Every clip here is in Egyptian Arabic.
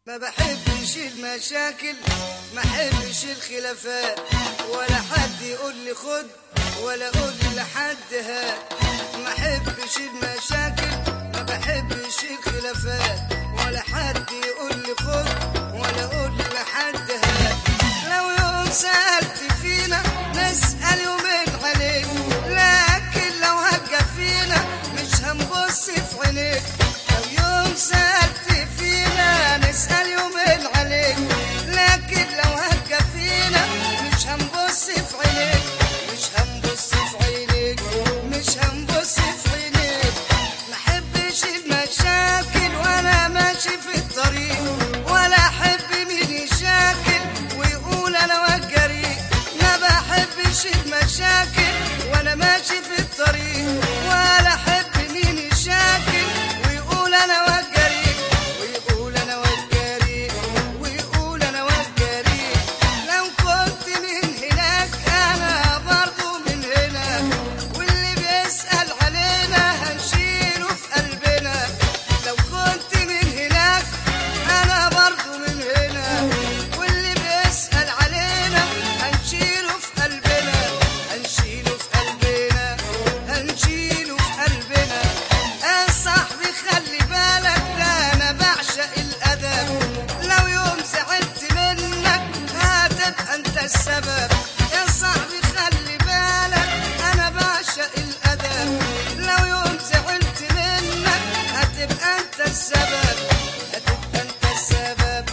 ما بحبش المشاكل ما بحبش الخلافات ولا حد يقول لي خد ولا اقول لحد هات ما بحبش المشاكل ما بحبش الخلافات ولا حد يقول لي خد ولا اقول لحد هات لو يوم سألت فينا نسأل يومين عليك لكن لو هجى فينا مش هنبص في عينيك لو يوم سألت فينا نسأل يومين عليك لكن لو هجى فينا مش هنبص في عينيك مش هنبص في عينيك مش هنبص في عينيك ما احبش المشاكل وانا ماشي في الطريق ولا احب مين يشاكل ويقول انا وجري ما بحبش المشاكل وانا ماشي في الطريق ولا احب مين يشاكل ويقول انا وجري ويقول انا وجري ويقول انا وجري لو كنت من هناك انا برضو من هنا واللي بيسأل علينا هنشيله في قلبنا لو كنت من هناك انا برضو من هنا واللي بيسأل علينا هنشيله في قلبنا هنشيله في قلبنا هنشيله في قلبنا يا صاحبي خلي بالك ده انا بعشق الادب لو يوم زعلت منك هتبقى انت السبب يا صاحبي خلي بالك انا بعشق الادب لو يوم زعلت منك هتبقى انت السبب هتبقى انت السبب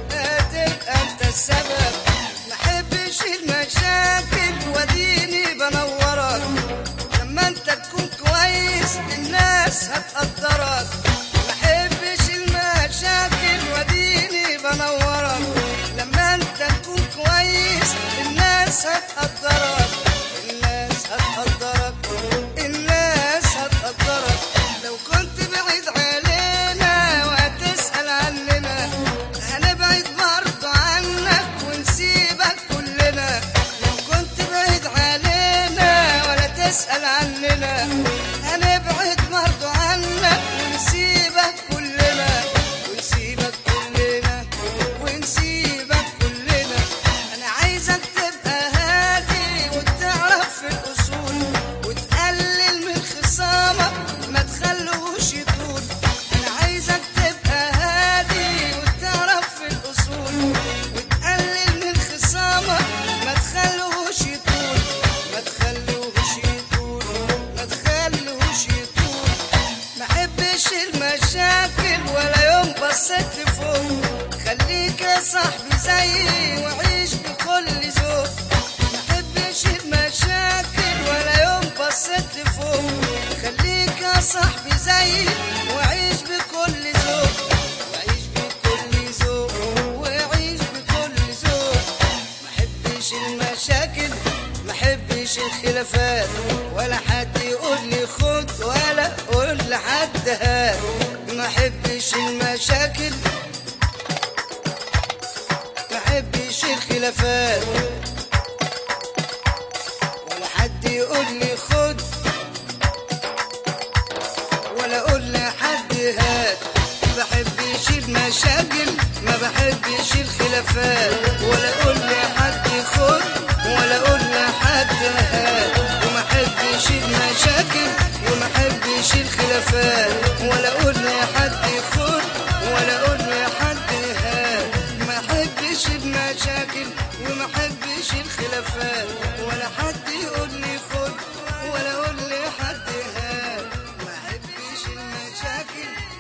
هتبقى انت السبب ما احبش المشاكل وديني بنورك لما انت تكون كويس الناس هتقدرك ما احبش المشاكل وديني بنورك لما انت تكون كويس الناس هتقدرك الناس هتقدرك الناس هتقدرك لو كنت بعيد علينا وهتسأل عننا هنبعد برضه عنك ونسيبك كلنا لو كنت بعيد علينا ولا تسأل عننا هنبعد برضه عنك ونسيبك كلنا ونسيبك كلنا ونسيبك كلنا انا عايزك تبقى هادي وتعرف في الاصول وتقلل من خصامك ما تخلوش يطول انا عايزك تبقى هادي وتعرف في الاصول وتقلل من خصامك ما تخلوش يطول ما تخلوش يطول ما تخلوش يطول ما احبش المشاكل ولا يوم بصيت لفوق خليك يا صاحبي زيي وعيش بكل ذوق ما احبش المشاكل ولا يوم بصيت لفوق خليك يا صاحبي زيي وعيش بكل ذوق وعيش بكل ذوق وعيش بكل ذوق ما احبش المشاكل ما احبش الخلافات ولا حد يقول لي خد ولا اقول لحد هات ما احبش المشاكل ما احبش الخلافات ولا حد يقول لي خد ولا اقول لحد هات ما بحبش المشاكل ما بحبش الخلافات ولا اقول لحد خد ولا اقول لحد هات وما احبش المشاكل وما احبش الخلافات ولا اقول لحد خد ولا اقول لحد هات ما احبش المشاكل وما احبش الخلافات ولا حد يقول لي خد ولا اقول لحد هات ما احبش المشاكل